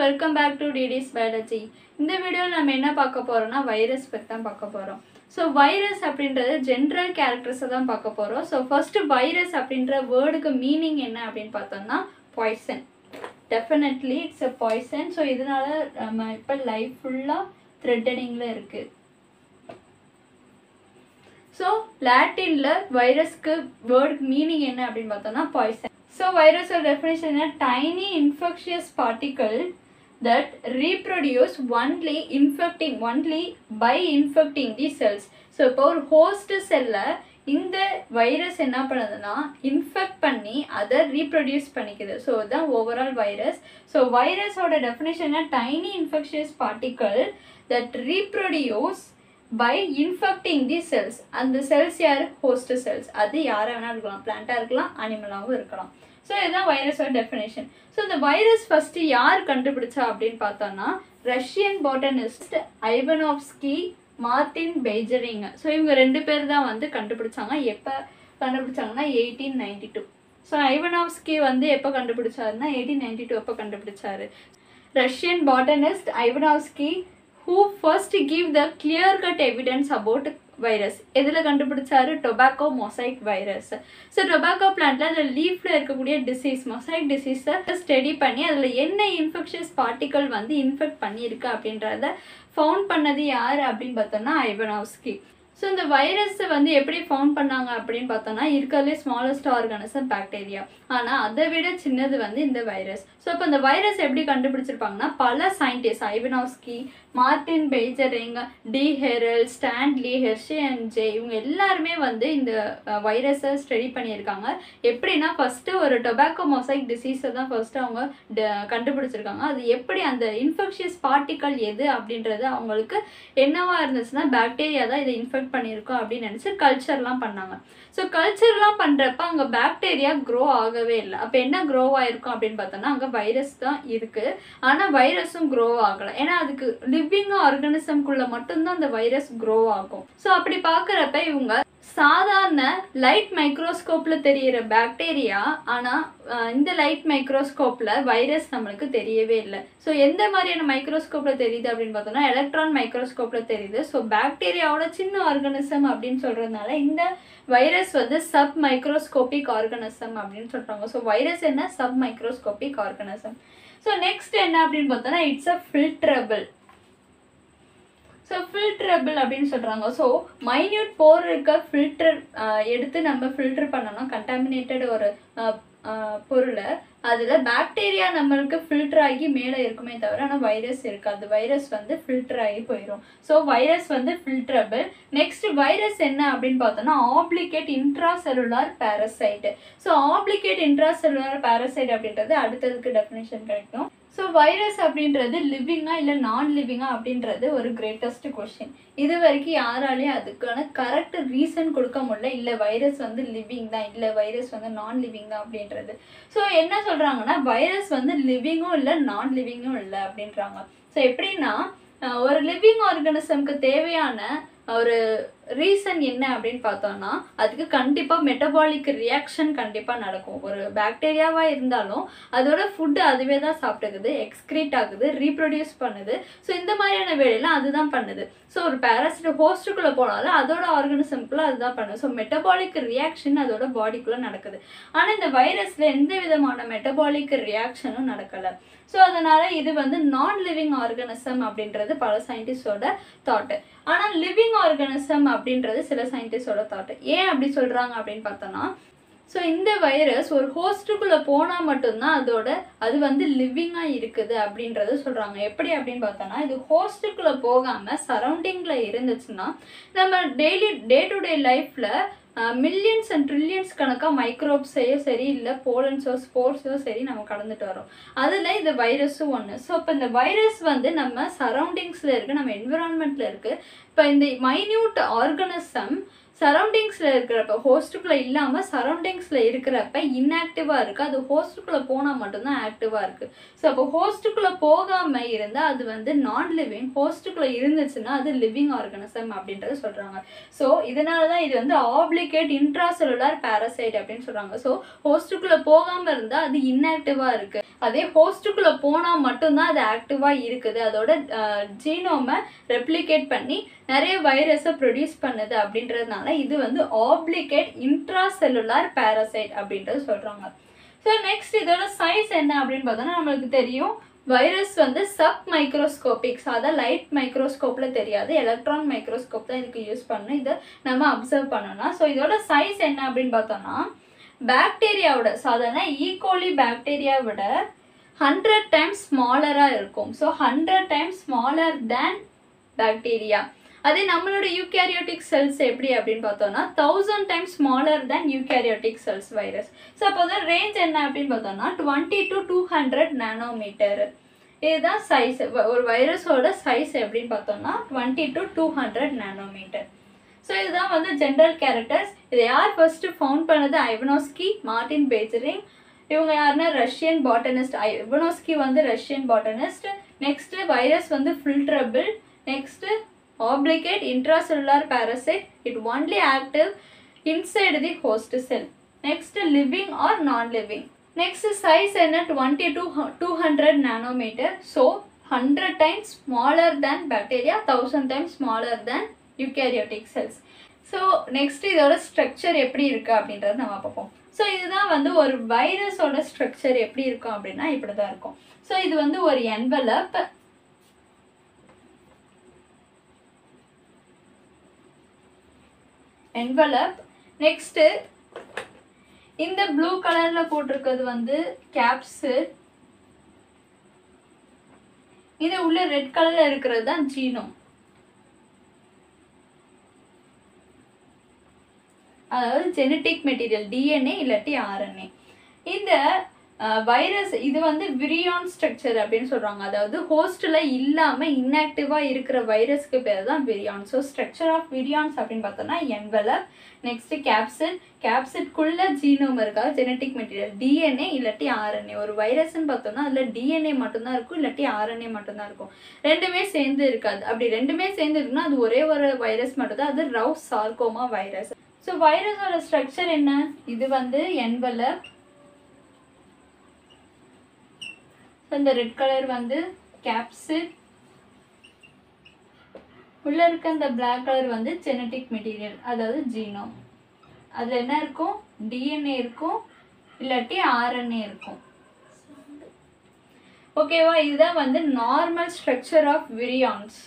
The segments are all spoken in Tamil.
welcome back to TT's biology இந்த வீடியோவில் நம்ம என்ன பார்க்க போறோம்னா வைரஸ் பற்றி தான் பார்க்க போகிறோம் ஸோ வைரஸ் அப்படின்றது ஜென்ரல் கேரக்டர்ஸை தான் பார்க்க போகிறோம் ஸோ ஃபர்ஸ்ட் வைரஸ் அப்படின்ற வேர்டுக்கு மீனிங் என்ன அப்படின்னு பார்த்தோம்னா poison definitely it's a poison so இதனால நம்ம இப்போ லைஃப் ஃபுல்லாக த்ரெட்டனிங்கில் இருக்குது ஸோ லாட்டினில் வைரஸ்க்கு வேர்டுக்கு மீனிங் என்ன அப்படின்னு பார்த்தோம்னா பாய்சன் ஸோ வைரஸோட டெஃபினேஷன் என்ன tiny infectious particle that reproduce only infecting only by infecting the cells so இப்போ ஒரு ஹோஸ்ட் செல்லை இந்த வைரஸ் என்ன பண்ணுதுன்னா இன்ஃபெக்ட் பண்ணி அதை ரீப்ரொடியூஸ் பண்ணிக்குது ஸோ இதுதான் ஓவரால் வைரஸ் ஸோ வைரஸோட definition tiny infectious particle that reproduce by infecting the cells அந்த செல்ஸ் யார் ஹோஸ்ட் செல்ஸ் அது யாரை வேணாலும் இருக்கலாம் பிளான்ட்டாக இருக்கலாம் அனிமலாகவும் இருக்கலாம் ஸோ இதுதான் வைரஸோட டெஃபினேஷன் ஸோ இந்த வைரஸ் ஃபஸ்ட்டு யார் கண்டுபிடிச்சா அப்படின்னு பார்த்தோம்னா Russian botanist Ivanovsky Martin Beijerinck so இவங்க ரெண்டு பேர் தான் வந்து கண்டுபிடிச்சாங்க எப்போ கண்டுபிடிச்சாங்கன்னா eighteen ninety two so Ivanovsky வந்து எப்போ கண்டுபிடிச்சாருன்னா எயிட்டீன் நைன்டி டூ எப்போ கண்டுபிடிச்சாரு Russian botanist Ivanovsky who first give the clear cut evidence about virus எதில் கண்டுபிடிச்சாரு tobacco mosaic virus so tobacco பிளான்ட்ல அந்த லீஃப்ல இருக்கக்கூடிய டிசீஸ் மொசைக் டிசீஸை ஸ்டடி பண்ணி அதில் என்ன இன்ஃபெக்ஷஸ் பார்ட்டிக்கல் வந்து இன்ஃபெக்ட் பண்ணியிருக்கு அப்படின்றத ஃபவுண்ட் பண்ணது யார் அப்படின்னு பார்த்தோம்னா ஐவனாவ்ஸ்கி ஸோ இந்த வைரஸை வந்து எப்படி ஃபவுண்ட் பண்ணாங்க அப்படின்னு பார்த்தோம்னா இருக்கிறதுலே ஸ்மாலஸ்ட் ஆர்கானிசம் பாக்டீரியா ஆனால் அதை விட சின்னது வந்து இந்த வைரஸ் ஸோ இப்போ இந்த வைரஸ் எப்படி கண்டுபிடிச்சிருப்பாங்கன்னா பல scientist Ivanovsky Martin Beijerinck d'Herelle Stanley Hershey and J இவங்க எல்லாருமே வந்து இந்த வைரஸை ஸ்டடி பண்ணியிருக்காங்க எப்படின்னா ஃபஸ்ட்டு ஒரு டொபாக்கோ மொசைக் டிசீஸை தான் ஃபஸ்ட்டு அவங்க கண்டுபிடிச்சிருக்காங்க அது எப்படி அந்த இன்ஃபெக்ஷியஸ் பார்ட்டிக்கல் எது அப்படின்றது அவங்களுக்கு என்னவா இருந்துச்சுன்னா பாக்டீரியா தான் இதை இன்ஃபெக்ட் பண்ணியிருக்கோம் அப்படின்னு நினச்சி கல்ச்சர்லாம் பண்ணாங்க ஸோ கல்ச்சர்லாம் பண்ணுறப்ப அங்கே பாக்டீரியா க்ரோ ஆகவே இல்லை அப்போ என்ன க்ரோ ஆயிருக்கும் அப்படின்னு பார்த்தோம்னா அங்கே வைரஸ் தான் இருக்குது ஆனால் வைரஸும் க்ரோ ஆகலை ஏன்னா அதுக்கு லிவிங் ஆர்கானிசம்குள்ளே மட்டும்தான் அந்த வைரஸ் க்ரோ ஆகும் ஸோ அப்படி பார்க்குறப்ப இவங்க சாதாரண லைட் மைக்ரோஸ்கோப்பில் தெரிகிற பாக்டீரியா ஆனால் இந்த லைட் மைக்ரோஸ்கோப்பில் வைரஸ் நம்மளுக்கு தெரியவே இல்லை ஸோ எந்த மாதிரியான மைக்ரோஸ்கோப்பில் தெரியுது அப்படின்னு பார்த்தோம்னா எலக்ட்ரான் மைக்ரோஸ்கோப்பில் தெரியுது ஸோ பாக்டீரியாவோட சின்ன ஆர்கானிசம் அப்படின்னு சொல்கிறதுனால இந்த வைரஸ் வந்து சப் மைக்ரோஸ்கோபிக் ஆர்கானிசம் அப்படின்னு சொல்கிறாங்க ஸோ வைரஸ் என்ன sub microscopic organism so next என்ன அப்படின்னு பார்த்தோம்னா இட்ஸ் அ ஃபில்ட்ரபிள் ஸோ ஃபில்ட்ரபிள் அப்படின்னு சொல்கிறாங்க ஸோ மைன்யூட் போர் இருக்க ஃபில்டர் எடுத்து நம்ம ஃபில்டர் பண்ணோம்னா கண்டாமினேட்டட் ஒரு பொருளை அதில் பாக்டீரியா நம்மளுக்கு ஃபில்டர் ஆகி மேலே இருக்குமே தவிர ஆனால் வைரஸ் இருக்காது வைரஸ் வந்து ஃபில்டர் ஆகி போயிடும் ஸோ வைரஸ் வந்து ஃபில்ட்ரபிள் நெக்ஸ்ட் வைரஸ் என்ன அப்படின்னு பார்த்தோம்னா obligate intracellular parasite so obligate intracellular parasite அப்படின்றது அடுத்ததுக்கு டெஃபினேஷன் கிடைக்கும் ஸோ வைரஸ் அப்படின்றது லிவிங்கா இல்லை நான் லிவிங்கா அப்படின்றது ஒரு கிரேட்டஸ்ட் கொஷின் இது வரைக்கும் யாராலையும் அதுக்கான கரெக்ட் ரீசன் கொடுக்க முடியல இல்லை வைரஸ் வந்து லிவிங் தான் இல்லை வைரஸ் வந்து நான் லிவிங் தான் அப்படின்றது ஸோ என்ன சொல்கிறாங்கன்னா வைரஸ் வந்து லிவிங்கும் இல்லை நான் லிவிங்கும் இல்லை அப்படின்றாங்க ஸோ எப்படின்னா ஒரு லிவிங் ஆர்கானிசம்க்கு தேவையான ஒரு ரீசன் என்ன அப்படின்னு பார்த்தோம்னா அதுக்கு கண்டிப்பாக மெட்டபாலிக் ரியாக்ஷன் கண்டிப்பாக நடக்கும் ஒரு பாக்டீரியாவாக இருந்தாலும் அதோட ஃபுட்டு அதுவே தான் சாப்பிட்டுக்குது எக்ஸ்க்ரீட் ஆகுது ரீப்ரொடியூஸ் பண்ணுது ஸோ இந்த மாதிரியான வேலையெல்லாம் அதுதான் பண்ணுது ஸோ ஒரு பேரசிட் ஹோஸ்ட்டுக்குள்ளே போனாலும் அதோட ஆர்கனிசம்குள்ளே அதுதான் பண்ணுது ஸோ மெட்டபாலிக் ரியாக்ஷன் அதோட பாடிக்குள்ளே நடக்குது ஆனால் இந்த வைரஸில் எந்த விதமான மெட்டபாலிக் ரியாக்ஷனும் நடக்கலை ஸோ அதனால் இது வந்து நான் லிவிங் ஆர்கனிசம் அப்படின்றது பல சயின்டிஸ்டோட தாட்டு ஆனால் லிவிங் ஆர்கனிசம் அப்படின்றது சில சயின்டிஸ்டோட தாட்டு ஏன் அப்படி சொல்கிறாங்க அப்படின்னு பார்த்தோன்னா ஸோ இந்த வைரஸ் ஒரு ஹோஸ்ட்டுக்குள்ளே போனால் மட்டும்தான் அதோட அது வந்து லிவிங்காக இருக்குது அப்படின்றது சொல்கிறாங்க எப்படி அப்படின்னு பார்த்தோன்னா இது ஹோஸ்ட்டுக்குள்ளே போகாமல் சரௌண்டிங்கில் இருந்துச்சுன்னா நம்ம டெய்லி டே டு டே லைஃப்பில் மில்லியன்ஸ் அண்ட் ட்ரில்லியன்ஸ் கணக்காக மைக்ரோப்ஸையோ சரி இல்லை போலன்ஸோ ஸ்போர்ட்ஸோ சரி நம்ம கடந்துட்டு வரோம் அதில் இந்த வைரஸும் ஒன்று ஸோ இப்போ இந்த வைரஸ் வந்து நம்ம சரௌண்டிங்ஸில் இருக்குது நம்ம என்விரான்மெண்ட்டில் இருக்குது இப்போ இந்த மைன்யூட் ஆர்கனிசம் சரௌண்டிங்ஸில் இருக்கிறப்ப ஹோஸ்ட்டுக்குள்ளே இல்லாமல் சரௌண்டிங்ஸில் இருக்கிறப்ப இன்ஆக்டிவாக இருக்குது அது ஹோஸ்ட்டுக்குள்ளே போனால் மட்டும்தான் ஆக்டிவாக இருக்குது ஸோ அப்போ ஹோஸ்ட்டுக்குள்ளே போகாமல் இருந்தால் அது வந்து நான் லிவிங் ஹோஸ்ட்டுக்குள்ளே இருந்துச்சுன்னா அது லிவிங் ஆர்கனிசம் அப்படின்றது சொல்கிறாங்க ஸோ இதனால தான் இது வந்து ஆப்ளிகேட் இன்ட்ராசெல்லுலார் பேரசைட் அப்படின்னு சொல்கிறாங்க ஸோ ஹோஸ்ட்டுக்குள்ளே போகாமல் இருந்தால் அது இன்ஆக்டிவாக இருக்குது அதே ஹோஸ்ட்டுக்குள்ளே போனால் மட்டும்தான் அது ஆக்டிவாக இருக்குது அதோட ஜீனோமை ரெப்ளிகேட் பண்ணி நிறைய வைரஸை ப்ரொடியூஸ் பண்ணுது அப்படின்றதுனால இது வந்து ஆப்ளிகேட் இன்ட்ராசெல்லுலார் பேரசைட் அப்படின்றது சொல்கிறாங்க ஸோ நெக்ஸ்ட் இதோட சைஸ் என்ன அப்படின்னு பார்த்தோன்னா நம்மளுக்கு தெரியும் வைரஸ் வந்து சப் மைக்ரோஸ்கோபிக்ஸ் அதான் லைட் மைக்ரோஸ்கோப்பில் தெரியாது எலக்ட்ரான் மைக்ரோஸ்கோப் தான் இதுக்கு யூஸ் பண்ணணும் இதை நம்ம அப்சர்வ் பண்ணணும் ஸோ இதோட சைஸ் என்ன அப்படின்னு பார்த்தோம்னா பாக்டீரியாவோட சாதாரண ஈகோலி பாக்டீரியா விட ஹண்ட்ரட் டைம்ஸ் ஸ்மாலராக இருக்கும் so hundred times smaller than bacteria அதே நம்மளோட யூகேரியோட்டிக் செல்ஸ் எப்படி அப்படின்னு பார்த்தோம்னா thousand times smaller than eukaryotic cells virus so அப்போ தான் ரேஞ்ச் என்ன அப்படின்னு பார்த்தோம்னா twenty to two hundred nanometer இதுதான் சைஸ் ஒரு வைரஸோட சைஸ் எப்படின்னு பார்த்தோம்னா twenty to two hundred nanometer so இதுதான் வந்து ஜென்ரல் கேரக்டர்ஸ் இதை யார் ஃபர்ஸ்ட் ஃபவுண்ட் பண்ணது ஐவனோஸ்கி மார்டின் பேஜரிங் இவங்க யாருன்னா ரஷ்யன் பாட்டனிஸ்ட் ஐவனோஸ்கி வந்து ரஷ்யன் பாட்டனிஸ்ட் நெக்ஸ்ட் வைரஸ் வந்து filtrable next obligate intracellular parasite it only active inside the host cell next living or non-living next size என்ன 20 to 200 nanometer so 100 times smaller than bacteria 1000 times smaller than eukaryotic cells so next இதோட ஸ்ட்ரக்சர் எப்படி இருக்கு அப்படின்றத நம்ம பார்ப்போம் ஸோ இதுதான் வந்து ஒரு வைரஸோட ஸ்ட்ரக்சர் எப்படி இருக்கும் அப்படின்னா இப்படி தான் இருக்கும் ஸோ இது வந்து ஒரு என்வலப் envelope நெக்ஸ்ட்டு இந்த ப்ளூ கலரில் போட்டிருக்கிறது வந்து கேப்ஸு இது உள்ள ரெட் கலரில் இருக்கிறது தான் ஜீனோம் அதாவது ஜெனட்டிக் மெட்டீரியல் டிஎன்ஏ இல்லாட்டி ஆர்என்ஏ இந்த வைரஸ் இது வந்து விரியான் ஸ்ட்ரக்சர் அப்படின்னு சொல்கிறாங்க அதாவது ஹோஸ்டில் இல்லாமல் இன்ஆக்டிவாக இருக்கிற வைரஸ்க்கு பேர் தான் virion so structure of virions அப்படின்னு பார்த்தோம்னா என்வலப் நெக்ஸ்ட்டு கேப்சிட் கேப்சிட்குள்ளே ஜீனோம் இருக்கா ஜெனட்டிக் மெட்டீரியல் டிஎன்ஏ இல்லாட்டி ஆர்என்ஏ ஒரு வைரஸ்ன்னு பார்த்தோம்னா அதில் டிஎன்ஏ மட்டும்தான் இருக்கும் இல்லாட்டி ஆர்என்ஏ மட்டும்தான் இருக்கும் ரெண்டுமே சேர்ந்து இருக்காது அப்படி ரெண்டுமே சேர்ந்து இருக்குன்னா அது ஒரே ஒரு வைரஸ் மட்டும்தான் அது ரவுஸ் சார்கோமா வைரஸ் ஸோ வைரஸோட ஸ்ட்ரக்சர் என்ன இது வந்து என்வலப் இந்த ரெட் கலர் வந்து கேப்சிட் உள்ள இருக்க இந்த பிளாக் கலர் வந்து ஜெனட்டிக் மெட்டீரியல் அதாவது ஜீனோம் அதில் என்ன இருக்கும் டிஎன்ஏ இருக்கும் இல்லாட்டி ஆர்என்ஏ இருக்கும் ஓகேவா இதுதான் வந்து normal structure of virions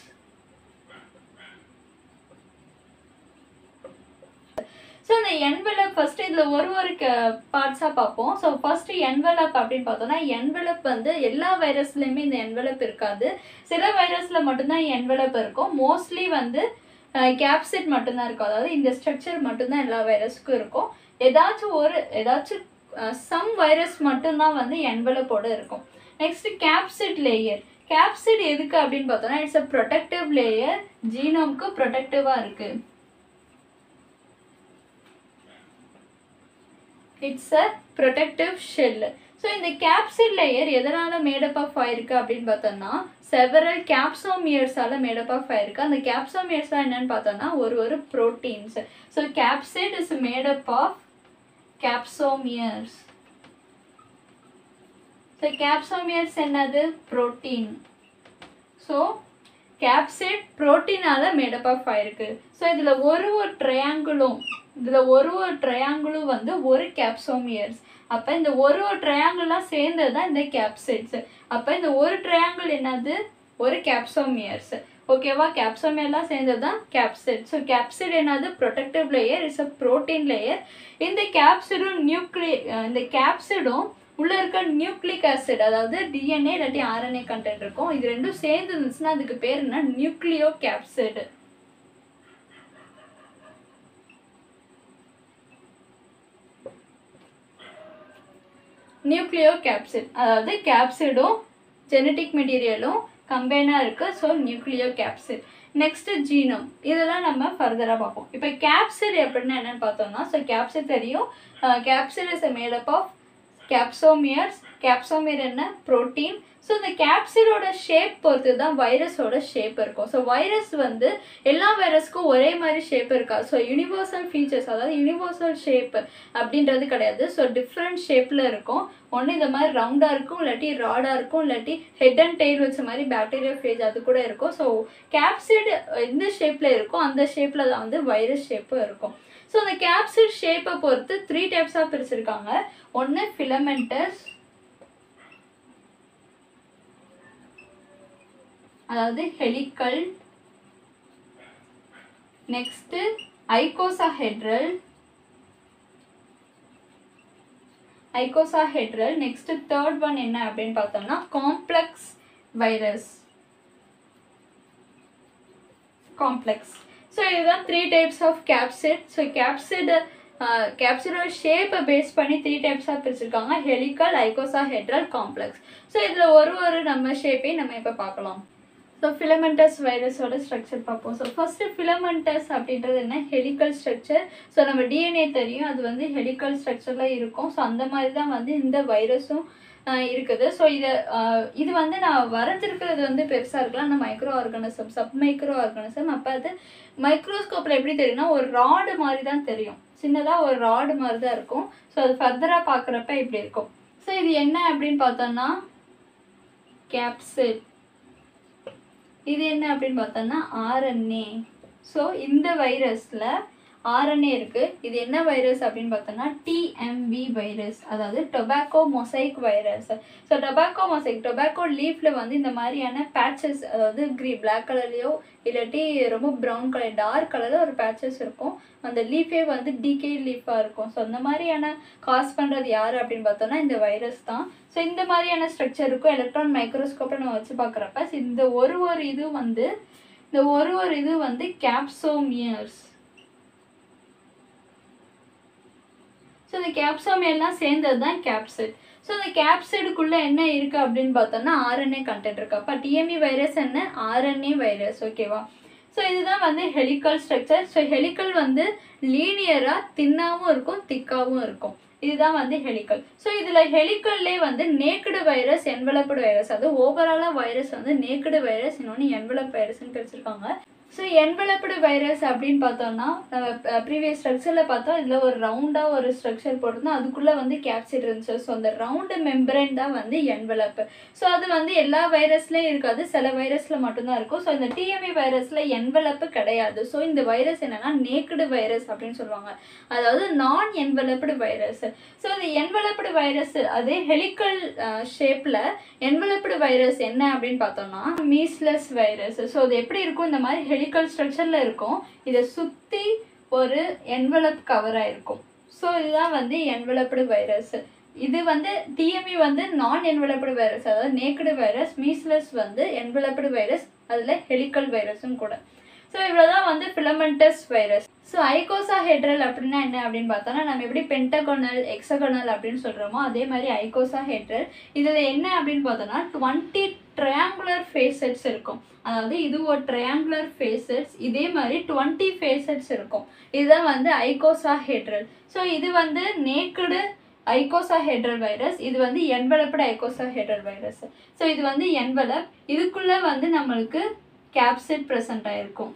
so இந்த என்வெலப் ஃபர்ஸ்ட் இதில் ஒரு ஒரு பார்ட்ஸாக பார்ப்போம் ஸோ ஃபர்ஸ்ட் என்வெலப் அப்படின்னு பார்த்தோம்னா என்வெலப் வந்து எல்லா வைரஸ்லையுமே இந்த என்வெலப் இருக்காது சில வைரஸில் மட்டும்தான் என்வெலப் இருக்கும் மோஸ்ட்லி வந்து கேப்சிட் மட்டும்தான் இருக்கும் அதாவது இந்த ஸ்ட்ரக்சர் மட்டும்தான் எல்லா வைரஸுக்கும் இருக்கும் ஏதாச்சும் ஒரு ஏதாச்சும் சம் வைரஸ் மட்டும்தான் வந்து என்வெலப்போட இருக்கும் நெக்ஸ்ட் கேப்சிட் லேயர் கேப்சிட் எதுக்கு அப்படின்னு பார்த்தோம்னா இட்ஸ் அ ப்ரொடெக்டிவ் லேயர் ஜீனோம்க்கு ப்ரொடெக்டிவாக இருக்குது it's a protective shell so இந்த கேப்சிட் லேயர் எதனால் மேடப் ஆஃப் ஆயிருக்கு அப்படின்னு பார்த்தோம்னா செவரல் கேப்சோமியர்ஸால் மேடப் ஆஃப் ஆயிருக்கு அந்த கேப்சோமியர்ஸ்லாம் என்னன்னு பார்த்தோம்னா ஒரு ஒரு proteins so capsid is made up of capsomeres so capsomeres என்னது ப்ரோட்டீன் ஸோ கேப்சிட் ப்ரோட்டீனால மேடப் ஆஃப் ஆயிருக்கு ஸோ இதில் ஒரு ஒரு ட்ரையாங்கிளும் இதில் ஒரு ஒரு ட்ரையாங்கிளும் வந்து ஒரு கேப்சோமியர்ஸ் அப்போ இந்த ஒரு ஒரு ட்ரையாங்கிளாம் சேர்ந்தது தான் இந்த கேப்சிட்ஸ் அப்போ இந்த ஒரு ட்ரையாங்கிள் என்னது ஒரு கேப்சோமியர்ஸ் ஓகேவா கேப்சோமியர்லாம் சேர்ந்தது தான் கேப்சிட் ஸோ கேப்சிட் என்னது protective layer is a protein layer இந்த கேப்சிடும் நியூக்ளி இந்த கேப்சிடும் உள்ள இருக்க நியூக்ளிக் ஆசிட் அதாவது டிஎன்ஏ இல்லாட்டி ஆர்என்ஏ கண்டென்ட் இருக்கும் இது ரெண்டும் சேர்ந்து இருந்துச்சுன்னா அதுக்கு பேர் என்ன நியூக்ளியோ கேப்சிட் நியூக்ளியோ கேப்சிட் அதாவது கேப்சிடும் ஜெனட்டிக் மெட்டீரியலும் கம்பைனாக இருக்குது so nucleocapsid next genome இதெல்லாம் நம்ம ஃபர்தராக பார்ப்போம் இப்போ கேப்சிட் எப்படின்னா என்னன்னு பார்த்தோம்னா ஸோ கேப்சிட் தெரியும் capsid is made up of capsomeres capsomere என்ன ப்ரோட்டீன் ஸோ இந்த கேப்சிடோட ஷேப் பொறுத்து தான் வைரஸோட ஷேப் இருக்கும் ஸோ வைரஸ் வந்து எல்லா வைரஸ்க்கும் ஒரே மாதிரி ஷேப் இருக்காது ஸோ யூனிவர்சல் ஃபீச்சர்ஸ் அதாவது யூனிவர்சல் ஷேப் அப்படின்றது கிடையாது ஸோ டிஃப்ரெண்ட் ஷேப்பில் இருக்கும் ஒன்று இந்த மாதிரி ரவுண்டாக இருக்கும் இல்லாட்டி ராடாக இருக்கும் இல்லாட்டி ஹெட் அண்ட் டெய்ல் வச்ச மாதிரி பாக்டீரியா ஃபேஜ் அது கூட இருக்கும் ஸோ கேப்சிட் எந்த ஷேப்பில் இருக்கோ அந்த ஷேப்பில் தான் வந்து வைரஸ் ஷேப்பும் இருக்கும் ஸோ அந்த கேப்சிட் ஷேப்பை பொறுத்து த்ரீ டைப்ஸாக பிரிச்சிருக்காங்க ஒன்று ஃபிலமெண்டஸ் அதாவது helical next icosahedral icosahedral next third one என்ன அப்படின்னு பார்த்தோம்னா காம்ப்ளெக்ஸ் வைரஸ் காம்ப்ளெக்ஸ் ஸோ இதுதான் three types of capsid so capsid கேப்சிடோட ஷேப்பை பேஸ் பண்ணி த்ரீ டைப்ஸாக பிரிச்சிருக்காங்க helical icosahedral complex so இதில் ஒரு ஒரு நம்ம ஷேப்பையும் நம்ம இப்போ பார்க்கலாம் ஸோ ஃபிலமெண்டஸ் வைரஸோட ஸ்ட்ரக்சர் பார்ப்போம் ஸோ ஃபஸ்ட்டு ஃபிலமெண்டஸ் அப்படின்றது என்ன ஹெலிக்கல் ஸ்ட்ரக்சர் ஸோ நம்ம டிஎன்ஏ தெரியும் அது வந்து ஹெலிக்கல் ஸ்ட்ரக்சரில் இருக்கும் ஸோ அந்த மாதிரி தான் வந்து இந்த வைரஸும் இருக்குது ஸோ இதை இது வந்து நான் வரைஞ்சிருக்கிறது வந்து பெருசாக இருக்கலாம் ஆனால் microorganism sub microorganism அப்போ அது மைக்ரோஸ்கோப்பில் எப்படி தெரியும்னா ஒரு ராடு மாதிரி தான் தெரியும் சின்னதாக ஒரு ராடு மாதிரி தான் இருக்கும் ஸோ அது ஃபர்தராக பார்க்குறப்ப இப்படி இருக்கும் ஸோ இது என்ன அப்படின்னு பார்த்தோம்னா கேப்சிட் இது என்ன அப்படின்னு பார்த்தோம்னா ஆர்என்ஏ ஸோ இந்த வைரஸில் ஆர்என்ஏ இருக்குது இது என்ன வைரஸ் அப்படின்னு பார்த்தோம்னா டிஎம்வி வைரஸ் அதாவது tobacco mosaic virus so tobacco mosaic tobacco லீஃபில் வந்து இந்த மாதிரியான பேட்சஸ் அதாவது க்ரீ பிளாக் கலர்லேயோ இல்லாட்டி ரொம்ப ப்ரௌன் கலர் டார்க் கலரில் ஒரு பேட்சஸ் இருக்கும் அந்த லீஃபே வந்து டிகே லீஃபாக இருக்கும் ஸோ அந்த மாதிரியான காஸ் பண்ணுறது யார் அப்படின்னு பார்த்தோம்னா இந்த வைரஸ் தான் ஸோ இந்த மாதிரியான ஸ்ட்ரக்சர் இருக்கும் எலக்ட்ரான் மைக்ரோஸ்கோப்பை நம்ம வச்சு பார்க்குறப்ப இந்த ஒரு ஒரு இது வந்து இந்த ஒரு ஒரு இது வந்து கேப்சோமியர்ஸ் ஸோ இந்த கேப்சோமியெல்லாம் சேர்ந்தது தான் கேப்சிட் ஸோ இந்த கேப்சிடுக்குள்ளே என்ன இருக்குது அப்படின்னு பார்த்தோம்னா ஆர்என்ஏ கண்டென்ட் இருக்கு அப்போ டிஎம்இ வைரஸ் என்ன ஆர்என்ஏ வைரஸ் ஓகேவா ஸோ இதுதான் வந்து ஹெலிக்கல் ஸ்ட்ரக்சர் ஸோ ஹெலிக்கல் வந்து லீனியராக தின்னாகவும் இருக்கும் திக்காகவும் இருக்கும் இதுதான் வந்து ஹெலிக்கல் ஸோ இதில் ஹெலிக்கல்லே வந்து நேக்கடு வைரஸ் என்வலப்டு வைரஸ் அது ஓவராலாக வைரஸ் வந்து நேக்கடு வைரஸ் இன்னொன்று என்வலப் வைரஸ்னு பிரிச்சிருக்காங்க ஸோ என்வலப்டு வைரஸ் அப்படின்னு பார்த்தோம்னா நம்ம ப்ரீவியஸ் ஸ்ட்ரக்சரில் பார்த்தோம் இதில் ஒரு ரவுண்டாக ஒரு ஸ்ட்ரக்சர் போட்டிருந்தோம் அதுக்குள்ளே வந்து கேப்சிட் இருந்துச்சு ஸோ அந்த ரவுண்டு மெம்பரேன் தான் வந்து என்வலப்பு ஸோ அது வந்து எல்லா வைரஸ்லேயும் இருக்காது சில வைரஸில் மட்டும்தான் இருக்கும் ஸோ இந்த டிஎம்இ வைரஸில் என்வலப்பு கிடையாது ஸோ இந்த வைரஸ் என்னென்னா நேக்கடு வைரஸ் அப்படின்னு சொல்லுவாங்க அதாவது நான் என்வலப்டு வைரஸ் ஸோ இந்த என்வலப்டு வைரஸ் அதே ஹெலிக்கல் ஷேப்பில் என்வலப்டு வைரஸ் என்ன அப்படின்னு பார்த்தோம்னா மீஸ்லெஸ் வைரஸ் ஸோ அது எப்படி இருக்கும் இந்த மாதிரி ஹெலிக்கல் ஸ்ட்ரக்சரில் இருக்கும் இதை சுற்றி ஒரு என்வலப் கவராக இருக்கும் ஸோ இதுதான் வந்து என்வலப்டு வைரஸ் இது வந்து டிஎம்இ வந்து நான் என்வலப்டு வைரஸ் அதாவது நேக்கடு வைரஸ் மீஸ்லெஸ் வந்து என்வலப்டு வைரஸ் அதில் ஹெலிக்கல் வைரஸும் கூட ஸோ இவ்வளோதான் வந்து filamentous virus so icosahedral அப்படின்னா என்ன அப்படின்னு பார்த்தோம்னா நம்ம எப்படி பென்டகோனல் எக்ஸகோனல் அப்படின்னு சொல்கிறோமோ அதே மாதிரி ஐகோசா ஹெட்ரல் இதில் என்ன அப்படின்னு பார்த்தோம்னா டுவெண்ட்டி ட்ரையாங்குலர் ஃபேஸட்ஸ் இருக்கும் அதாவது இது ஒரு ட்ரையாங்குலர் ஃபேஸட்ஸ் இதே மாதிரி டுவெண்ட்டி ஃபேஸட்ஸ் இருக்கும் இதுதான் வந்து ஐகோசா ஹெட்ரல் ஸோ இது வந்து நேக்கடு ஐகோசா ஹெட்ரல் வைரஸ் இது வந்து enveloped icosahedral virus so இது வந்து என்வலப் இதுக்குள்ளே வந்து நம்மளுக்கு கேப்சிட் ப்ரெசண்ட் ஆகிருக்கும்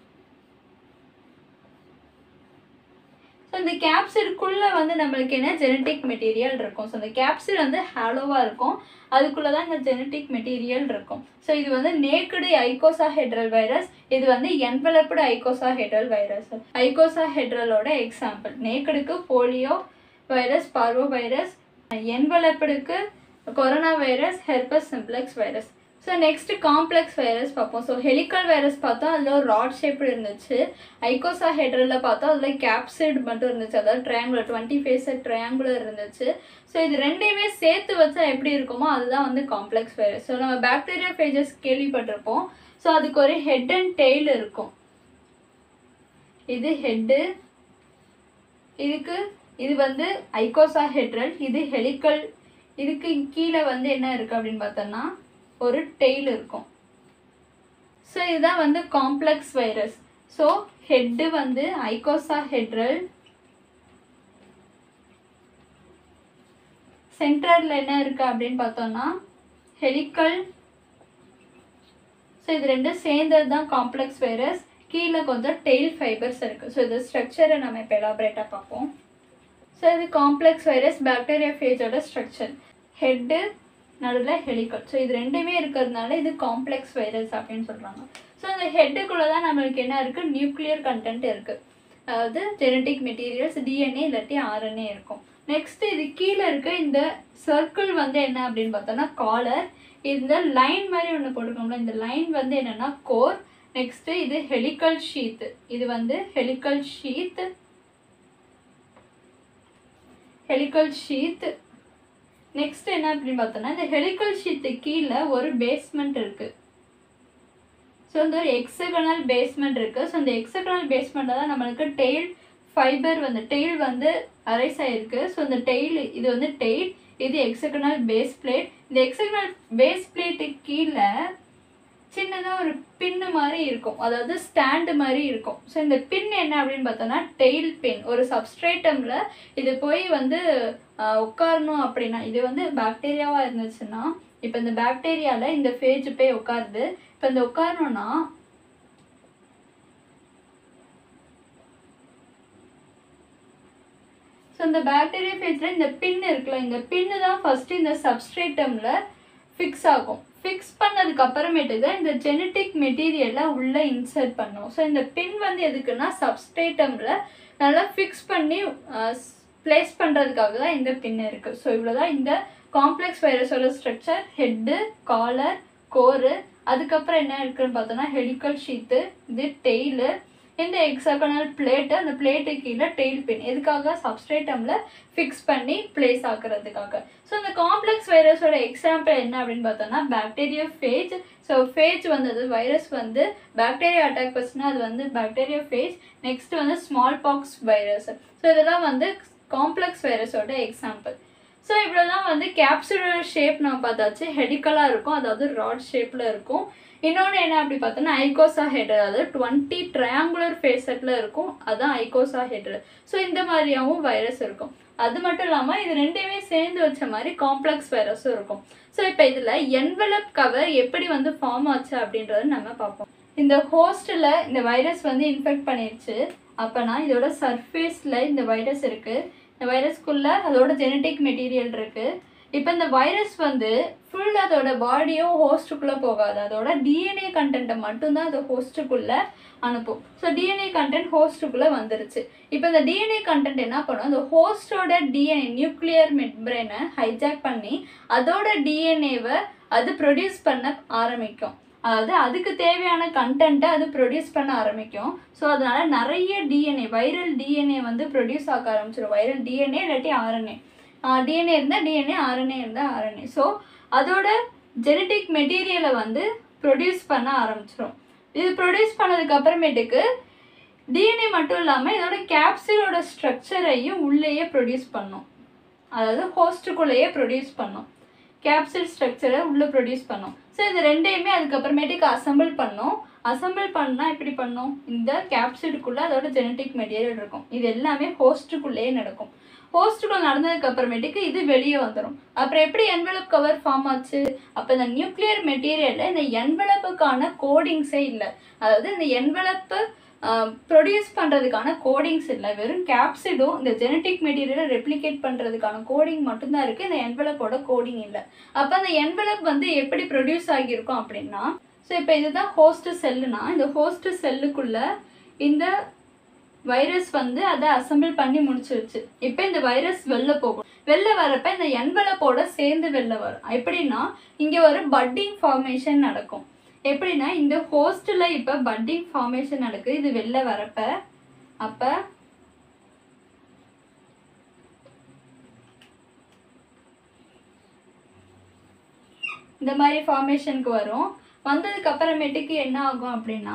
ஸோ இந்த கேப்சிடுக்குள்ளே வந்து நம்மளுக்கு என்ன ஜெனட்டிக் மெட்டீரியல் இருக்கும் ஸோ இந்த கேப்சிட் வந்து ஹாலோவாக இருக்கும் அதுக்குள்ளே தான் இந்த ஜெனட்டிக் மெட்டீரியல் இருக்கும் ஸோ இது வந்து நேக்கடு ஐகோசா ஹெட்ரல் வைரஸ் இது வந்து என்வலப்டு ஐகோசா ஹெட்ரல் வைரஸ் ஐகோசா ஹெட்ரலோட எக்ஸாம்பிள் நேக்கடுக்கு போலியோ வைரஸ் பார்வோ வைரஸ் என்வலப்டுக்கு corona virus herpes simplex virus so next complex virus பார்ப்போம் ஸோ ஹெலிக்கல் வைரஸ் பார்த்தோம் அதில் ஒரு ராட் ஷேப் இருந்துச்சு ஐகோசா ஹெட்ரலில் பார்த்தோம் அதில் கேப்சிட் மட்டும் இருந்துச்சு அதாவது ட்ரையாங்குலர் டுவெண்ட்டி ஃபேஸட் ட்ரையாங்குலர் இருந்துச்சு ஸோ இது ரெண்டையுமே சேர்த்து வச்சா எப்படி இருக்குமோ அதுதான் வந்து காம்ப்ளெக்ஸ் வைரஸ் ஸோ நம்ம பாக்டீரியா ஃபேஜஸ் கேள்விப்பட்டிருப்போம் ஸோ அதுக்கு ஒரு ஹெட் அண்ட் டெய்ல் இருக்கும் இது ஹெட்டு இதுக்கு இது வந்து ஐகோசா ஹெட்ரல் இது ஹெலிக்கல் இதுக்கு கீழே வந்து என்ன இருக்குது அப்படின்னு பார்த்தோம்னா ஒரு டெய்ல் இருக்கும் ஸோ இதுதான் வந்து காம்ப்ளெக்ஸ் வைரஸ் ஸோ ஹெட்டு வந்து ஐகோசா ஹெட்ரல் சென்ட்ரலில் என்ன இருக்குது அப்படின்னு பார்த்தோம்னா ஹெலிக்கல் ஸோ இது ரெண்டும் சேர்ந்தது தான் காம்ப்ளெக்ஸ் வைரஸ் கீழே கொஞ்சம் டெய்ல் ஃபைபர்ஸ் இருக்குது ஸோ இது ஸ்ட்ரக்சரை நம்ம இப்போ எலாபரேட்டாக பார்ப்போம் ஸோ இது காம்ப்ளெக்ஸ் வைரஸ் பாக்டீரியா ஃபேஜோட ஸ்ட்ரக்சர் ஹெட்டு நடுவில் ஹெலிக்கல் ஸோ இது ரெண்டுமே இருக்கிறதுனால இது காம்ப்ளெக்ஸ் வைரஸ் அப்படின்னு சொல்கிறாங்க ஸோ அந்த ஹெட்டுக்குள்ளே தான் நம்மளுக்கு என்ன இருக்குது நியூக்ளியர் கண்டென்ட் இருக்குது அதாவது ஜெனட்டிக் மெட்டீரியல்ஸ் டிஎன்ஏ இல்லாட்டி ஆர்என்ஏ இருக்கும் நெக்ஸ்ட் இது கீழே இருக்க இந்த சர்க்கிள் வந்து என்ன அப்படின்னு பார்த்தோம்னா காலர் இந்த லைன் மாதிரி ஒன்று போட்டுக்கோம்ல இந்த லைன் வந்து என்னன்னா கோர் நெக்ஸ்ட் இது ஹெலிக்கல் ஷீத் இது வந்து helical sheath helical sheath next என்ன அப்படின்னு பார்த்தோம்னா இந்த ஹெலிக்கல் ஷீத்து கீழே ஒரு பேஸ்மெண்ட் இருக்கு ஸோ இந்த ஒரு எக்ஸகனல் பேஸ்மெண்ட் இருக்கு ஸோ இந்த எக்ஸகனல் பேஸ்மெண்ட்டில் தான் நம்மளுக்கு டெய்ல் ஃபைபர் வந்து டெய்ல் வந்து அரைஸ் ஆயிருக்கு ஸோ இந்த டெய்ல் இது வந்து டெய்ல் இது எக்ஸகனல் பேஸ் பிளேட் இந்த எக்ஸகனல் பேஸ் பிளேட்டுக்கு கீழே சின்னதாக ஒரு பின்னு மாதிரி இருக்கும் அதாவது ஸ்டாண்டு மாதிரி இருக்கும் ஸோ இந்த பின் என்ன அப்படின்னு பார்த்தோன்னா டெய்ல் பின் ஒரு சப்ஸ்ட்ரேட்டமில் இது போய் வந்து ஆஹ், உட்காரணும் அப்படின்னா இது வந்து பாக்டீரியாவாக இருந்துச்சுன்னா இப்போ இந்த பாக்டீரியாவில் இந்த ஃபேஜ் போய் உட்காருது இப்போ இந்த உட்காரணும்னா ஸோ இந்த பாக்டீரியா ஃபேஜில் இந்த பின் இருக்குல்ல இந்த பின்னு தான் ஃபஸ்ட்டு இந்த சப்ஸ்ட்ரேட்டமில் ஃபிக்ஸ் ஆகும் ஃபிக்ஸ் பண்ணதுக்கு அப்புறமேட்டுக்கு தான் இந்த ஜெனட்டிக் மெட்டீரியலை உள்ளே இன்சர்ட் பண்ணும் ஸோ இந்த பின் வந்து எதுக்குன்னா சப்ஸ்ட்ரேட்டமில் நல்லா ஃபிக்ஸ் பண்ணி ப்ளேஸ் பண்ணுறதுக்காக தான் இந்த பின் இருக்குது ஸோ இவ்வளோ தான் இந்த காம்ப்ளெக்ஸ் வைரஸோட ஸ்ட்ரக்சர் ஹெட்டு காலர் கோரு அதுக்கப்புறம் என்ன இருக்குன்னு பார்த்தோன்னா ஹெலிக்கல் ஷீத்து இது டெய்லு இந்த எக்ஸகனல் பிளேட்டு அந்த பிளேட்டு கீழே டெய்ல் பின் எதுக்காக சப்ஸ்ட்ரேட்டமில் ஃபிக்ஸ் பண்ணி பிளேஸ் ஆக்குறதுக்காக ஸோ இந்த காம்ப்ளெக்ஸ் வைரஸோட எக்ஸாம்பிள் என்ன அப்படின்னு பார்த்தோம்னா பாக்டீரியா ஃபேஜ் ஸோ ஃபேஜ் வந்தது வைரஸ் வந்து பாக்டீரியா அட்டாக் பண்ணுச்சுன்னா அது வந்து பாக்டீரியா ஃபேஜ் நெக்ஸ்ட் வந்து ஸ்மால் பாக்ஸ் வைரஸ் ஸோ இதெல்லாம் வந்து காம்ப்ளெக்ஸ் வைரஸோட எக்ஸாம்பிள் ஸோ இவ்வளோ தான் வந்து கேப்சூலோட ஷேப் நம்ம பார்த்தாச்சு ஹெடிக்கலாக இருக்கும் அதாவது ராட் ஷேப்பில் இருக்கும் இன்னொன்று என்ன அப்படி பார்த்தோன்னா ஐகோசா ஹெடர் அதாவது டுவெண்ட்டி ட்ரையாங்குலர் ஃபேஸட்டில் இருக்கும் அதான் ஐகோசா ஹெடர் ஸோ இந்த மாதிரியாகவும் வைரஸ் இருக்கும் அது மட்டும் இல்லாமல் இது ரெண்டையுமே சேர்ந்து வச்ச மாதிரி காம்ப்ளெக்ஸ் வைரஸும் இருக்கும் ஸோ இப்போ இதில் என்வலப் கவர் எப்படி வந்து ஃபார்ம் ஆச்சு அப்படின்றத நம்ம பார்ப்போம் இந்த ஹோஸ்டில் இந்த வைரஸ் வந்து இன்ஃபெக்ட் பண்ணிருச்சு அப்போனா இதோட சர்ஃபேஸில் இந்த வைரஸ் இருக்குது இந்த வைரஸ்க்குள்ளே அதோட ஜெனட்டிக் மெட்டீரியல் இருக்குது இப்போ இந்த வைரஸ் வந்து ஃபுல் அதோட பாடியும் ஹோஸ்ட்டுக்குள்ளே போகாது அதோட டிஎன்ஏ கண்டென்ட்டை மட்டும்தான் அது ஹோஸ்ட்டுக்குள்ளே அனுப்பும் ஸோ டிஎன்ஏ கண்டென்ட் ஹோஸ்ட்டுக்குள்ளே வந்துருச்சு இப்போ இந்த டிஎன்ஏ கண்டென்ட் என்ன பண்ணும் அந்த ஹோஸ்டோட டிஎன்ஏ நியூக்ளியர் மெட்பிரைனை ஹைஜாக் பண்ணி அதோட டிஎன்ஏவை அது ப்ரொடியூஸ் பண்ண ஆரம்பிக்கும் அதாவது அதுக்கு தேவையான கண்டென்ட்டை அது ப்ரொடியூஸ் பண்ண ஆரம்பிக்கும் ஸோ அதனால நிறைய டிஎன்ஏ வைரல் டிஎன்ஏ வந்து ப்ரொடியூஸ் ஆக ஆரம்பிச்சிடும் வைரல் டிஎன்ஏ இல்லாட்டி ஆர்என்ஏ டிஎன்ஏ இருந்தால் டிஎன்ஏ ஆர்என்ஏ இருந்தால் ஆர்என்ஏ ஸோ அதோட ஜெனட்டிக் மெட்டீரியலை வந்து ப்ரொடியூஸ் பண்ண ஆரம்பிச்சிடும் இது ப்ரொடியூஸ் பண்ணதுக்கு அப்புறமேட்டுக்கு டிஎன்ஏ மட்டும் இல்லாமல் இதோட கேப்சூலோட ஸ்ட்ரக்சரையும் உள்ளேயே ப்ரொடியூஸ் பண்ணும் அதாவது ஹோஸ்ட்டுக்குள்ளேயே ப்ரொடியூஸ் பண்ணும் கேப்சூல் ஸ்ட்ரக்சரை உள்ளே ப்ரொடியூஸ் பண்ணும் ஸோ இது ரெண்டையுமே அதுக்கப்புறமேட்டுக்கு அசம்பிள் பண்ணோம் அசம்பிள் பண்ணால் எப்படி பண்ணோம் இந்த கேப்சூலுக்குள்ளே அதோட ஜெனட்டிக் மெட்டீரியல் இருக்கும் இது எல்லாமே ஹோஸ்ட்டுக்குள்ளேயே நடக்கும் ஹோஸ்ட்டுக்குள்ள நடந்ததுக்கு அப்புறமேட்டுக்கு இது வெளியே வந்துடும் அப்புறம் எப்படி என்வெலப் கவர் ஃபார்ம் ஆச்சு அப்போ இந்த நியூக்ளியர் மெட்டீரியலில் இந்த என்வெலப்புக்கான கோடிங்ஸே இல்லை அதாவது இந்த என்வெலப்பு ப்ரொடியூஸ் பண்ணுறதுக்கான கோடிங்ஸ் இல்லை வெறும் கேப்சிடும் இந்த ஜெனட்டிக் மெட்டீரியலை ரெப்ளிகேட் பண்ணுறதுக்கான கோடிங் மட்டும்தான் இருக்குது இந்த என்வெலப்போட கோடிங் இல்லை அப்போ அந்த என்வெலப் வந்து எப்படி ப்ரொடியூஸ் ஆகியிருக்கும் அப்படின்னா ஸோ இப்போ இதுதான் ஹோஸ்ட் செல்லுனா இந்த ஹோஸ்ட் செல்லுக்குள்ளே இந்த வைரஸ் வந்து அதை அசம்பிள் பண்ணி முடிச்சிருச்சு இப்போ இந்த வைரஸ் வெளில போகும் வெளில வரப்ப இந்த என்வெலப்போட சேர்ந்து வெளில வரும் எப்படின்னா இங்கே ஒரு பட்டிங் ஃபார்மேஷன் நடக்கும் எப்படின்னா இந்த ஹோஸ்டில் இப்போ பட்டிங் ஃபார்மேஷன் நடக்குது இது வெளில வரப்ப அப்போ இந்த மாதிரி ஃபார்மேஷனுக்கு வரும் வந்ததுக்கு அப்புறமேட்டுக்கு என்ன ஆகும் அப்படின்னா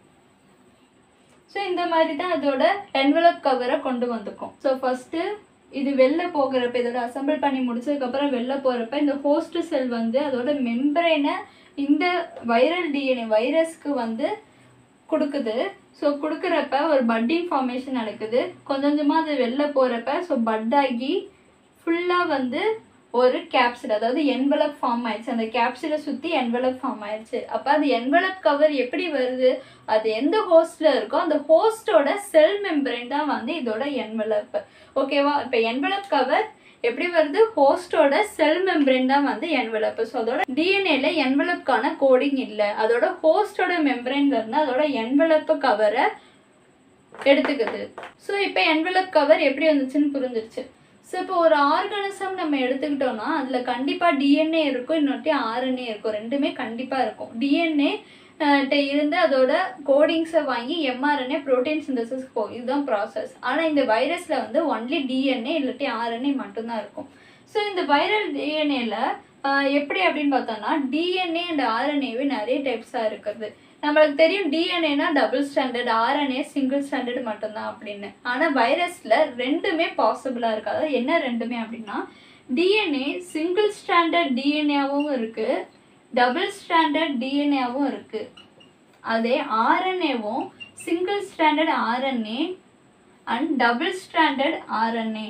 ஸோ இந்த மாதிரி தான் அதோட என்வலப் கவரை கொண்டு வந்துக்கும் ஸோ ஃபஸ்ட்டு இது வெளில போகிறப்ப இதோட அசம்பிள் பண்ணி முடிச்சதுக்கப்புறம் வெளில போகிறப்ப இந்த ஹோஸ்ட் செல் வந்து அதோட மெம்பரேனை இந்த வைரல் டிஎன்ஏ வைரஸ்க்கு வந்து கொடுக்குது ஸோ கொடுக்குறப்ப ஒரு பட்டிங் ஃபார்மேஷன் நடக்குது கொஞ்சம் கொஞ்சமாக அது வெளில போகிறப்ப ஸோ பட் ஆகி ஃபுல்லாக வந்து ஒரு கேப்சூல் அதாவது என்வலப் ஃபார்ம் ஆயிடுச்சு அந்த கேப்சூலை சுற்றி என்வலப் ஃபார்ம் ஆயிடுச்சு அப்போ அது என்வலப் கவர் எப்படி வருது அது எந்த ஹோஸ்டில் இருக்கோ அந்த ஹோஸ்டோட செல் மெம்பரேன் தான் வந்து இதோட என்வலப் ஓகேவா இப்போ என்வலப் கவர் எப்படி வருது ஹோஸ்டோட செல் மெம்பரேன் தான் வந்து என்வலப் ஸோ அதோட டிஎன்ஏல என்வலப்கான கோடிங் இல்லை அதோட ஹோஸ்டோட மெம்பரேன்ல இருந்து அதோட என்வலப் கவரை எடுத்துக்குது ஸோ இப்போ என்வலப் கவர் எப்படி வந்துச்சுன்னு புரிஞ்சிருச்சு ஸோ இப்போ ஒரு ஆர்கானிசம் நம்ம எடுத்துக்கிட்டோம்னா அதில் கண்டிப்பாக டிஎன்ஏ இருக்கும் இன்னொட்டி ஆர்என்ஏ இருக்கும் ரெண்டுமே கண்டிப்பாக இருக்கும் டிஎன்ஏ இருந்து அதோட கோடிங்ஸை வாங்கி எம்ஆர்என்ஏ ப்ரோட்டீன் சிந்தசிஸ்க்கு போகும் இதுதான் ப்ராசஸ் ஆனால் இந்த வைரஸில் வந்து ஒன்லி டிஎன்ஏ இல்லாட்டி ஆர்என்ஏ மட்டும்தான் இருக்கும் ஸோ இந்த வைரல் டிஎன்ஏல எப்படி அப்படின்னு பார்த்தோம்னா டிஎன்ஏ அண்ட் ஆர்என்ஏவே நிறைய டைப்ஸாக இருக்குது நம்மளுக்கு தெரியும் டிஎன்ஏனா double standard RNA single standard மட்டும்தான் அப்படின்னு ஆனால் வைரஸில் ரெண்டுமே பாசிபிளாக இருக்குது அதாவது என்ன ரெண்டுமே அப்படின்னா டிஎன்ஏ சிங்கிள் ஸ்டாண்டர்ட் டிஎன்ஏவும் இருக்குது டபுள் ஸ்டாண்டர்ட் டிஎன்ஏவும் இருக்குது அதே ஆர்என்ஏவும் single standard RNA and double standard RNA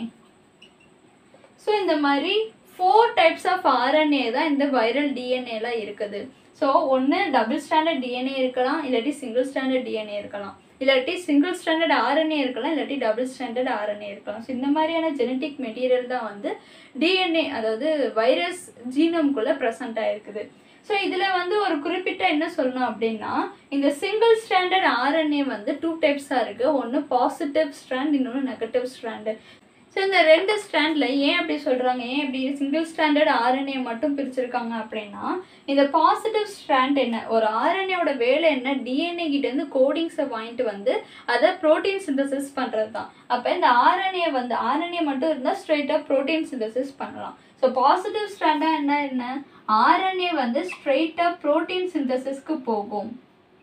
so இந்த மாதிரி ஃபோர் டைப்ஸ் ஆஃப் ஆர்என்ஏ தான் இந்த வைரல் டிஎன்ஏல இருக்குது ஸோ ஒன்று டபுள் ஸ்டாண்டர்ட் டிஎன்ஏ இருக்கலாம் இல்லாட்டி சிங்கிள் ஸ்டாண்டர்ட் டிஎன்ஏ இருக்கலாம் இல்லாட்டி சிங்கிள் ஸ்டாண்டர்ட் ஆர்என்ஏ இருக்கலாம் இல்லாட்டி டபுள் ஸ்டாண்டர்ட் ஆர்என்ஏ இருக்கலாம் ஸோ இந்த மாதிரியான ஜெனட்டிக் மெட்டீரியல் தான் வந்து டிஎன்ஏ அதாவது வைரஸ் ஜீனம்குள்ளே ப்ரெசண்ட் ஆயிருக்குது ஸோ இதில் வந்து ஒரு குறிப்பிட்ட என்ன சொல்லணும் அப்படின்னா இந்த சிங்கிள் ஸ்டாண்டர்ட் ஆர்என்ஏ வந்து டூ டைப்ஸாக இருக்குது ஒன்று பாசிட்டிவ் ஸ்ட்ராண்ட் இன்னொன்று நெகட்டிவ் ஸ்ட்ராண்டு ஸோ இந்த ரெண்டு ஸ்டாண்டில் ஏன் அப்படி சொல்கிறாங்க ஏன் இப்படி சிங்கிள் ஸ்டாண்டர்ட் ஆர்என்ஏ மட்டும் பிரிச்சிருக்காங்க அப்படின்னா இந்த பாசிட்டிவ் ஸ்ட்ராண்ட் என்ன ஒரு ஆர்என்ஏவோட வேலை என்ன டிஎன்ஏ கிட்டேருந்து கோடிங்ஸை வாங்கிட்டு வந்து அதை ப்ரோட்டீன் சிந்தசிஸ் பண்ணுறது தான் அப்போ இந்த ஆர்என்ஏ வந்து ஆர்என்ஏ மட்டும் இருந்தால் ஸ்ட்ரெயிட்டாக ப்ரோட்டீன் சிந்தசிஸ் பண்ணலாம் ஸோ பாசிட்டிவ் ஸ்ட்ராண்டாக என்ன என்ன ஆர்என்ஏ வந்து ஸ்ட்ரெயிட்டாக ப்ரோட்டீன் சிந்தசிஸ்க்கு போகும்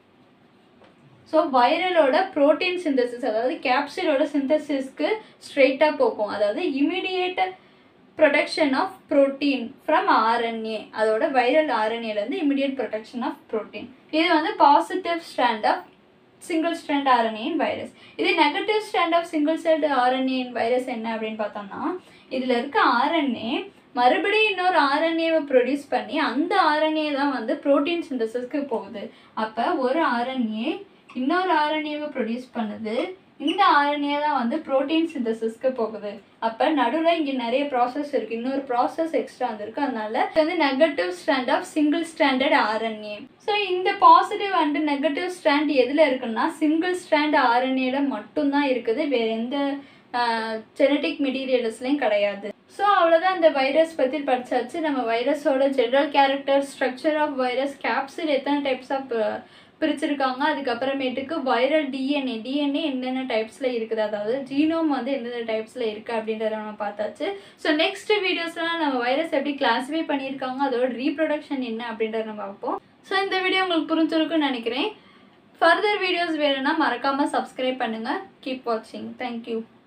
ஸோ வைரலோட ப்ரோட்டீன் சிந்தசிஸ் அதாவது கேப்சிலோட சிந்தசிஸ்க்கு ஸ்ட்ரெயிட்டாக போகும் அதாவது immediate production of protein from RNA அதோட வைரல் ஆர்என்ஏலேருந்து இமிடியேட் ப்ரொடக்ஷன் ஆஃப் ப்ரோட்டீன் இது வந்து positive strand of single strand RNA in virus இது negative strand of single strand RNA in virus என்ன அப்படின்னு பார்த்தோம்னா இதில் இருக்க ஆர்என்ஏ மறுபடியும் இன்னொரு ஆர்என்ஏவை ப்ரொடியூஸ் பண்ணி அந்த ஆர்என்ஏ தான் வந்து ப்ரோட்டீன் சிந்தசிஸ்க்கு போகுது அப்போ ஒரு ஆர்என்ஏ இன்னொரு ஆர்என்ஏவை ப்ரொடியூஸ் பண்ணுது இந்த ஆர்என்ஏ தான் வந்து ப்ரோட்டீன் சிந்தசிஸ்க்கு போகுது அப்போ நடுவில் இங்கே நிறைய ப்ராசஸ் இருக்குது இன்னொரு ப்ராசஸ் எக்ஸ்ட்ரா வந்திருக்கு அதனால இது வந்து negative strand of single standard RNA so இந்த பாசிட்டிவ் அண்ட் நெகட்டிவ் ஸ்ட்ராண்ட் எதில் இருக்குன்னா சிங்கிள் ஸ்ட்ராண்ட் ஆர்என்ஏல மட்டும்தான் இருக்குது வேறு எந்த ஜெனட்டிக் மெட்டீரியல்ஸ்லையும் கிடையாது ஸோ அவ்வளோதான் இந்த வைரஸ் பற்றி படிச்சாச்சு நம்ம வைரஸோட general character structure of virus கேப்சில் எத்தனை டைப்ஸ் ஆஃப் பிரிச்சிருக்காங்க அதுக்கப்புறமேட்டுக்கு வைரல் டிஎன்ஏ டிஎன்ஏ என்னென்ன டைப்ஸில் இருக்குது அதாவது ஜீனோம் வந்து எந்தெந்த டைப்ஸில் இருக்குது அப்படின்றத நம்ம பார்த்தாச்சு ஸோ நெக்ஸ்ட் வீடியோஸ்லாம் நம்ம வைரஸ் எப்படி கிளாஸிஃபை பண்ணியிருக்காங்க அதோட ரீப்ரொடக்ஷன் என்ன அப்படின்றத நம்ம பார்ப்போம் ஸோ இந்த வீடியோ உங்களுக்கு புரிஞ்சிருக்குன்னு நினைக்கிறேன் ஃபர்தர் வீடியோஸ் வேணும்னா மறக்காமல் சப்ஸ்கிரைப் பண்ணுங்கள் கீப் வாட்சிங் தேங்க்யூ